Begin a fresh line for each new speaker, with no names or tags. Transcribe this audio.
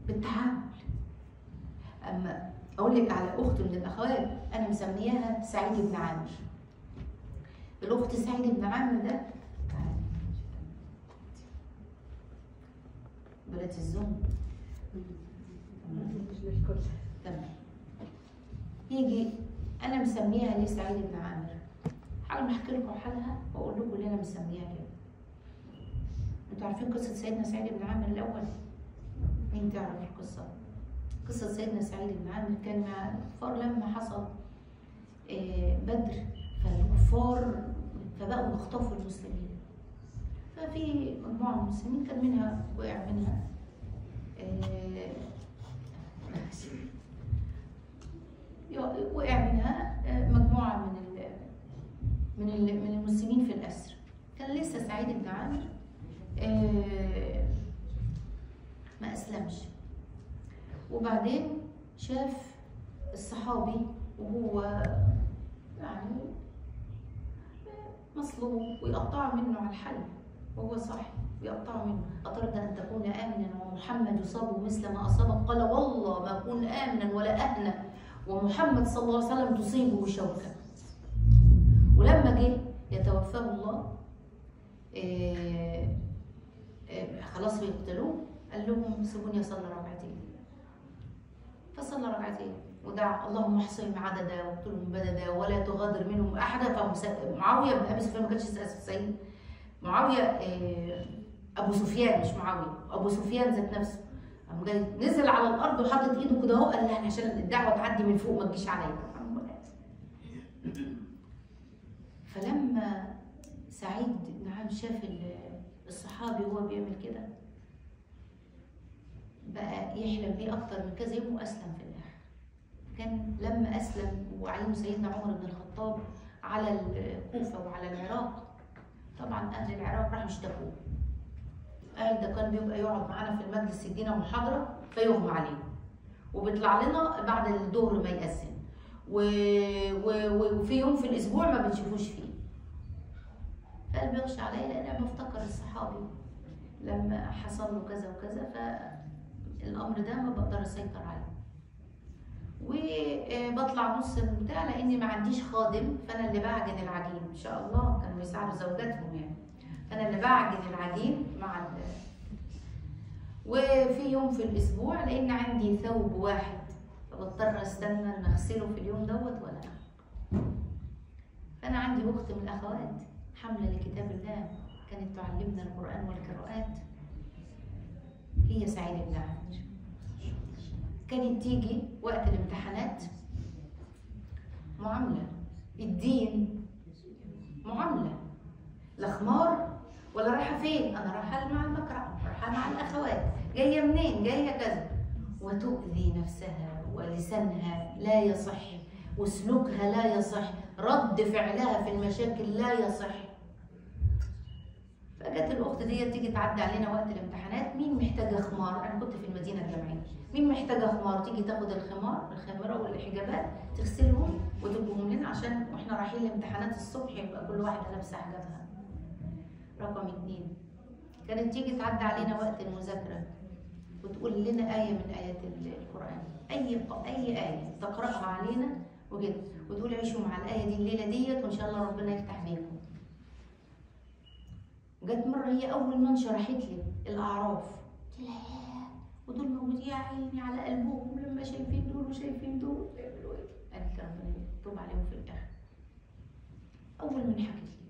بالتعامل اما اقول لك على اخت من الاخوات انا مسمياها سعيد بن عامر الاخت سعيد بن عامر ده بلاد الزوم تمام يجي انا مسميها ليه سعيد بن عامر حاول احكي لكم حالها واقول لكم ليه انا مسميها كده انتوا عارفين قصه سيدنا سعيد بن عامر الاول مين تعرف القصه قصه سيدنا سعيد بن عامر كان مع الكفار لما حصل آه، بدر فالكفار فبقوا يخطفوا المسلمين ففي مجموعه من المسلمين كان منها وقع منها آه، وقع منها آه، مجموعة من ال من ال من المسلمين في الأسر كان لسه سعيد بن عامر آه، ما أسلمش وبعدين شاف الصحابي وهو يعني مصلوب ويقطعوا منه على الحل وهو صاحي ويقطعوا منه أترضى أن تكون آمنا ومحمد يصاب مثل ما أصابك قال والله ما أكون آمنا ولا أهنأ ومحمد صلى الله عليه وسلم تصيبه شوكة ولما جه يتوفاه الله آه، آه، خلاص بيقتلوه قال لهم سيبوني اصلي ركعتين فصلى ركعتين ودعا اللهم احصهم عددا واقتلهم بددا ولا تغادر منهم احدا فمعاويه بن ابي سفيان ما كانش سيد معاويه آه، ابو سفيان مش معاويه ابو سفيان ذات نفسه قام جاي نزل على الارض وحاطط ايده كده اهو قال لا عشان الدعوه تعدي من فوق ما تجيش عليا فلما سعيد بن عام شاف ال- الصحابي وهو بيعمل كده بقى يحلم بيه اكتر من كذا يوم واسلم في الاخر كان لما اسلم وعلم سيدنا عمر بن الخطاب على الكوفه وعلى العراق طبعا اهل العراق راحوا اشتكوه قال ده كان بيبقى يقعد معانا في المجلس يدينا محاضره فيغمى عليه وبيطلع لنا بعد الظهر ما يأذن و... و... و- وفي يوم في الاسبوع ما بنشوفوش فيه فقال بيغشى عليا لان انا بفتكر الصحابي لما حصل له كذا وكذا فالامر ده ما بقدر اسيطر عليه وبطلع نص البتاع لاني ما عنديش خادم فانا اللي بعجن العجين ان شاء الله كانوا بيساعدوا زوجاتهم يعني فانا اللي بعجن العجين مع ال... وفي يوم في الاسبوع لان عندي ثوب واحد فبضطر استنى ان اغسله في اليوم دوت ولا فانا عندي اخت من الاخوات حامله لكتاب الله كانت تعلمنا القران والقراءات هي سعيده بن عامر كانت تيجي وقت الامتحانات معامله الدين معامله لا خمار ولا رايحه فين انا رايحه مع المقرأة رايحه مع الاخوات جايه منين جايه كذا وتؤذي نفسها ولسانها لا يصح وسلوكها لا يصح رد فعلها في المشاكل لا يصح فجت الاخت دي تيجي تعدي علينا وقت الامتحانات مين محتاجه خمار انا كنت في المدينه الجامعيه مين محتاجه خمار تيجي تاخد الخمار الخمره والحجابات تغسلهم وتجيبهم لنا عشان واحنا رايحين الامتحانات الصبح يبقى كل واحده لابسه حجابها رقم اتنين كانت تيجي تعدي علينا وقت المذاكره وتقول لنا آية من آيات ال- القرآن أي أي آية تقرأها علينا وكده وتقول عيشوا مع الآية دي الليلة ديت وإن شاء الله ربنا يفتح بيكم جت مرة هي أول من شرحت لي الأعراف قلت لها ياه ودول موجودين يا عيني على قلبهم لما شايفين دول وشايفين دول يعملوا إيه؟ قالت لي ربنا يتوب عليهم في الآخر أول من حكت لي